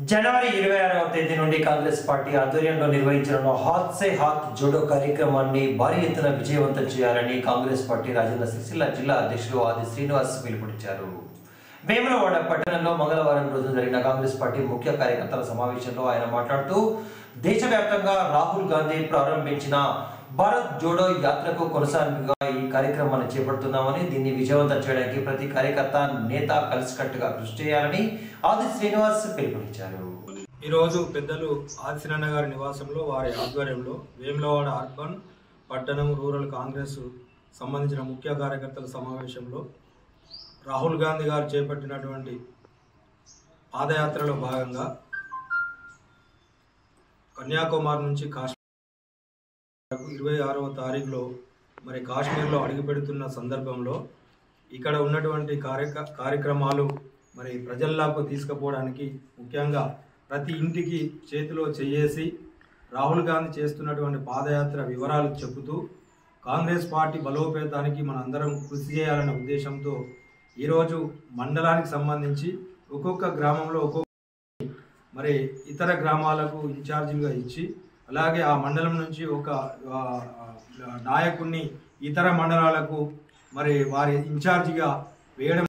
జనవరి ఇరవై ఆరవ తేదీ నుండి కాంగ్రెస్ పార్టీ ఆధ్వర్యంలో నిర్వహించనున్న హాత్ సే హాత్ జోడో కార్యక్రమాన్ని భారీ ఎత్తున విజయవంతం చేయాలని కాంగ్రెస్ పార్టీ రాజన్న సిరిసిల్ల జిల్లా అధ్యక్షులు ఆది శ్రీనివాస్ పిలుపునిచ్చారు వేములవాడ పట్టణంలో మంగళవారం రోజు జరిగిన కాంగ్రెస్ పార్టీ ముఖ్య కార్యకర్తల సమావేశంలో ఆయన మాట్లాడుతూ దేశవ్యాప్తంగా రాహుల్ గాంధీ ప్రారంభించిన భారత్ జోడో యాత్రకు కొనసాగింపుగా ఈ కార్యక్రమాన్ని చేపడుతున్నామని దీన్ని విజయవంతం చేయడానికి ప్రతి కార్యకర్త నేత కలిసికట్టుగా కృషి చేయాలని ఆది శ్రీనివాస్ పిలుపునిచ్చారు ఈరోజు పెద్దలు ఆదిశనన్న గారి నివాసంలో వారి ఆధ్వర్యంలో వేములవాడ అర్బన్ పట్టణం రూరల్ కాంగ్రెస్ సంబంధించిన ముఖ్య కార్యకర్తల సమావేశంలో రాహుల్ గాంధీ గారు చేపట్టినటువంటి పాదయాత్రలో భాగంగా కన్యాకుమారి నుంచి కాశ్మీర్ వరకు ఇరవై ఆరవ తారీఖులో మరి కాశ్మీర్లో అడుగుపెడుతున్న సందర్భంలో ఇక్కడ ఉన్నటువంటి కార్యక కార్యక్రమాలు మరి ప్రజల్లోకి తీసుకుపోవడానికి ముఖ్యంగా ప్రతి ఇంటికి చేతిలో చేయేసి రాహుల్ గాంధీ చేస్తున్నటువంటి పాదయాత్ర వివరాలు చెబుతూ కాంగ్రెస్ పార్టీ బలోపేతానికి మనందరం కృషి చేయాలనే ఉద్దేశంతో ఈరోజు మండలానికి సంబంధించి ఒక్కొక్క గ్రామంలో ఒక్కొక్క మరి ఇతర గ్రామాలకు ఇన్ఛార్జీలుగా ఇచ్చి అలాగే ఆ మండలం నుంచి ఒక ఆ, ఆ, నాయకుడిని ఇతర మండలాలకు మరి వారి ఇన్ఛార్జిగా వేయడం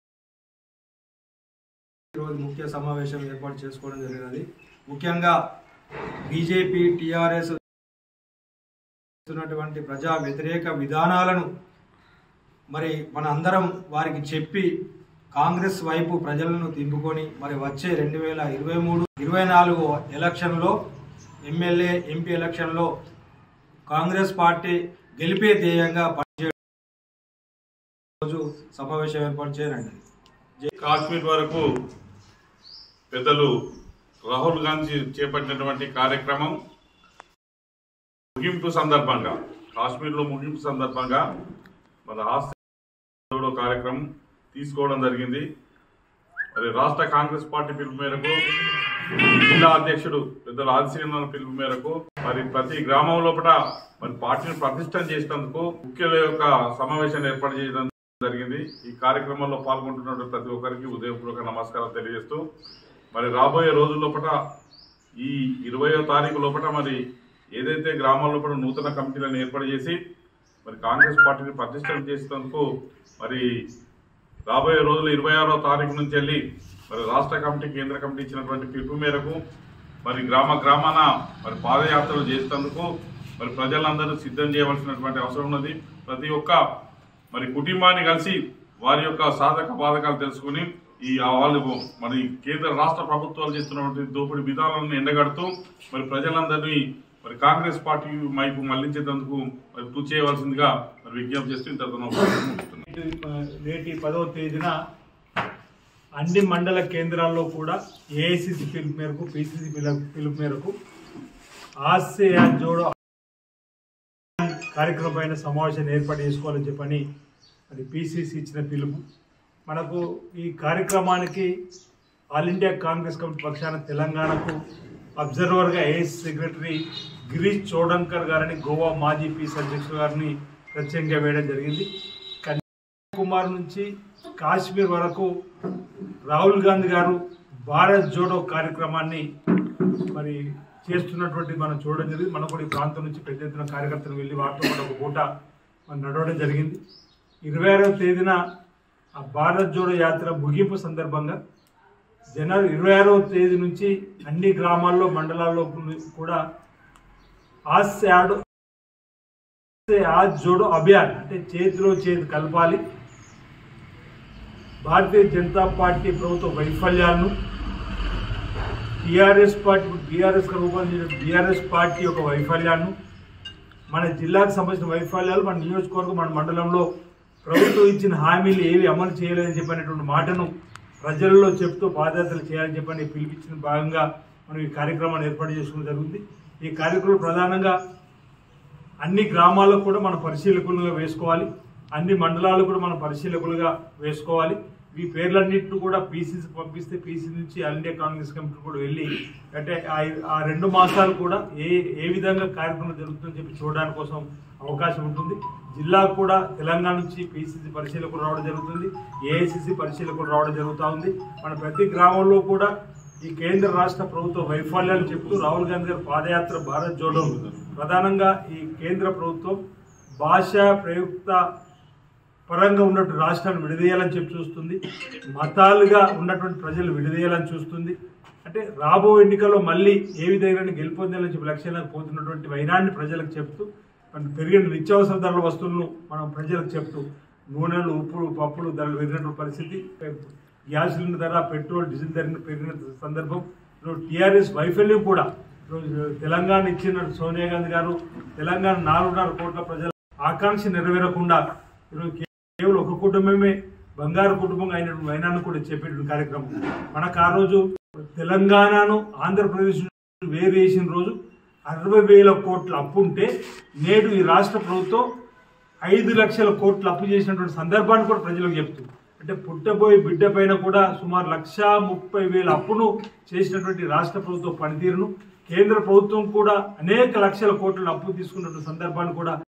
ఈరోజు ముఖ్య సమావేశం ఏర్పాటు చేసుకోవడం జరిగినది ముఖ్యంగా బీజేపీ టీఆర్ఎస్ చేస్తున్నటువంటి ప్రజా వ్యతిరేక విధానాలను మరి మన అందరం వారికి చెప్పి కాంగ్రెస్ వైపు ప్రజలను తింపుకొని మరి వచ్చే రెండు వేల ఇరవై మూడు ఇరవై నాలుగు ఎలక్షన్లో ఎమ్మెల్యే ఎంపీ ఎలక్షన్లో కాంగ్రెస్ పార్టీ గెలిపే ధ్యేయంగా పనిచేయడం రోజు సమావేశం ఏర్పాటు చేయండి కాశ్మీర్ వరకు పెద్దలు రాహుల్ గాంధీ చేపట్టినటువంటి కార్యక్రమం ముగింపు సందర్భంగా కాశ్మీర్లో ముగింపు సందర్భంగా మన రాష్ట్ర కార్యక్రమం తీసుకోవడం జరిగింది మరి రాష్ట్ర కాంగ్రెస్ పార్టీ పిలుపు మేరకు జిల్లా అధ్యక్షుడు పెద్దల ఆదిశీలన పిలుపు మేరకు మరి ప్రతి గ్రామం లోపల మరి పార్టీని ప్రతిష్టం చేసినందుకు ముఖ్యుల యొక్క సమావేశాన్ని ఏర్పాటు చేయడం జరిగింది ఈ కార్యక్రమంలో పాల్గొంటున్న ప్రతి ఒక్కరికి ఉదయపూర్వక నమస్కారం తెలియజేస్తూ మరి రాబోయే రోజుల లోపల ఈ ఇరవయో తారీఖు లోపల మరి ఏదైతే గ్రామాల లోపల నూతన కమిటీలను ఏర్పాటు చేసి మరి కాంగ్రెస్ పార్టీని ప్రతిష్టం చేసినందుకు మరి రాబోయే రోజులు ఇరవై ఆరో తారీఖు నుంచి వెళ్ళి మరి రాష్ట్ర కమిటీ కేంద్ర కమిటీ ఇచ్చినటువంటి పిలుపు మేరకు మరి గ్రామ గ్రామాన మరి పాదయాత్రలు చేసేందుకు మరి ప్రజలందరూ సిద్ధం చేయవలసినటువంటి అవసరం ఉన్నది ప్రతి ఒక్క మరి కుటుంబాన్ని కలిసి వారి యొక్క సాధక బాధకాలు తెలుసుకుని ఈ వాళ్ళు మరి కేంద్ర రాష్ట్ర ప్రభుత్వాలు చేస్తున్నటువంటి దోపిడీ విధానాలను ఎండగడుతూ మరి ప్రజలందరినీ మరి కాంగ్రెస్ పార్టీ వైపు మళ్లించేందుకు మరి కృషి చేయవలసిందిగా మరి విజ్ఞప్తి చేస్తూ ఇంతతో నా ప్రసంగం ముగిస్తున్నాను. నేటి పదవ తేదీన అన్ని మండల కేంద్రాల్లో కూడా ఏఐసిసి పిలుపు మేరకు పిసిసి పిలుపు మేరకు ఆసియా జోడో కార్యక్రమం పైన సమావేశాన్ని ఏర్పాటు చేసుకోవాలని చెప్పని మరి పిసిసి ఇచ్చిన పిలుపు మనకు ఈ కార్యక్రమానికి ఆల్ ఇండియా కాంగ్రెస్ కమిటీ పక్షాన తెలంగాణకు అబ్జర్వర్గా ఏఎస్ సెక్రటరీ గిరీష్ చోడన్కర్ గారిని గోవా మాజీ పీస్ అధ్యక్షుడు గారిని ప్రత్యేకంగా వేయడం జరిగింది కన్యాకుమారి నుంచి కాశ్మీర్ వరకు రాహుల్ గాంధీ గారు భారత్ జోడో కార్యక్రమాన్ని మరి చేస్తున్నటువంటి మనం చూడడం జరిగింది మనం కూడా ఈ ప్రాంతం నుంచి పెద్ద ఎత్తున కార్యకర్తలు వెళ్ళి వారితో కూడా ఒక పూట మనం నడవడం జరిగింది ఇరవై ఆరవ తేదీన ఆ భారత్ జోడో యాత్ర ముగింపు సందర్భంగా జనవరి ఇరవై ఆరవ తేదీ నుంచి అన్ని గ్రామాల్లో మండలాల్లో కూడా ఆశాడు ఆజ్ జోడో అభియాన్ అంటే చేతిలో చేతి కలపాలి భారతీయ జనతా పార్టీ ప్రభుత్వ వైఫల్యాలను టీఆర్ఎస్ పార్టీ బీఆర్ఎస్ రూపొందించిన బీఆర్ఎస్ పార్టీ యొక్క వైఫల్యాలను మన జిల్లాకు సంబంధించిన వైఫల్యాలు మన నియోజకవర్గం మన మండలంలో ప్రభుత్వం ఇచ్చిన హామీలు ఏవి అమలు చేయలేదని చెప్పినటువంటి మాటను ప్రజల్లో చెప్తూ పాదయాత్రలు చేయాలని చెప్పని పిలిపించిన భాగంగా మనం ఈ కార్యక్రమాన్ని ఏర్పాటు చేసుకోవడం జరుగుతుంది ఈ కార్యక్రమం ప్రధానంగా అన్ని గ్రామాల్లో కూడా మనం పరిశీలకులుగా వేసుకోవాలి అన్ని మండలాలు కూడా మనం పరిశీలకులుగా వేసుకోవాలి ఈ పేర్లన్నింటిని కూడా పీసీసీ పంపిస్తే పీసీ నుంచి ఆల్ ఇండియా కాంగ్రెస్ కమిటీ కూడా వెళ్ళి అంటే ఆ- ఆ రెండు మాసాలు కూడా ఏ ఏ విధంగా కార్యక్రమం జరుగుతుందని చెప్పి చూడడానికి కోసం అవకాశం ఉంటుంది జిల్లాకు కూడా తెలంగాణ నుంచి పీసీసీ పరిశీలకులు రావడం జరుగుతుంది ఏఐసిసి పరిశీలకులు రావడం జరుగుతూ ఉంది మన ప్రతి గ్రామంలో కూడా ఈ కేంద్ర రాష్ట్ర ప్రభుత్వ వైఫల్యాలు చెప్తూ రాహుల్ గాంధీ గారు పాదయాత్ర భారత్ జోడో ప్రధానంగా ఈ కేంద్ర ప్రభుత్వం భాషా ప్రయుక్త పరంగా ఉన్నటువంటి రాష్ట్రాన్ని విడదీయాలని చెప్పి చూస్తుంది మతాలుగా ఉన్నటువంటి ప్రజలు విడదీయాలని చూస్తుంది అంటే రాబో ఎన్నికల్లో మళ్ళీ ఏ విధంగా గెలుపొందాలని చెప్పి లక్ష్యాలకు పోతున్నటువంటి వైనాన్ని ప్రజలకు చెప్తూ మన పెరిగిన నిత్యావసర ధరల వస్తువులను మనం ప్రజలకు చెప్తూ నూనెలు ఉప్పులు పప్పులు ధరలు పెరిగినటువంటి పరిస్థితి గ్యాస్ సిలిండర్ ధర పెట్రోల్ డీజిల్ ధర పెరిగిన సందర్భం ఈరోజు టీఆర్ఎస్ వైఫల్యం కూడా ఈరోజు తెలంగాణ ఇచ్చిన సోనియా గాంధీ గారు తెలంగాణ నాలుగున్నర కోట్ల ప్రజల ఆకాంక్ష నెరవేరకుండా ఈరోజు కేవలం ఒక కుటుంబమే బంగారు కుటుంబం అయినటువంటి వైనాన్ని కూడా చెప్పేటువంటి కార్యక్రమం మనకు ఆ రోజు తెలంగాణను ఆంధ్రప్రదేశ్ నుంచి వేరు చేసిన రోజు అరవై వేల కోట్ల అప్పు ఉంటే నేడు ఈ రాష్ట్ర ప్రభుత్వం ఐదు లక్షల కోట్లు అప్పు చేసినటువంటి సందర్భాన్ని కూడా ప్రజలకు చెప్తూ అంటే పుట్టబోయే బిడ్డ పైన కూడా సుమారు లక్ష ముప్పై వేల అప్పును చేసినటువంటి రాష్ట్ర ప్రభుత్వ పనితీరును కేంద్ర ప్రభుత్వం కూడా అనేక లక్షల కోట్ల అప్పు తీసుకున్నటువంటి సందర్భాన్ని కూడా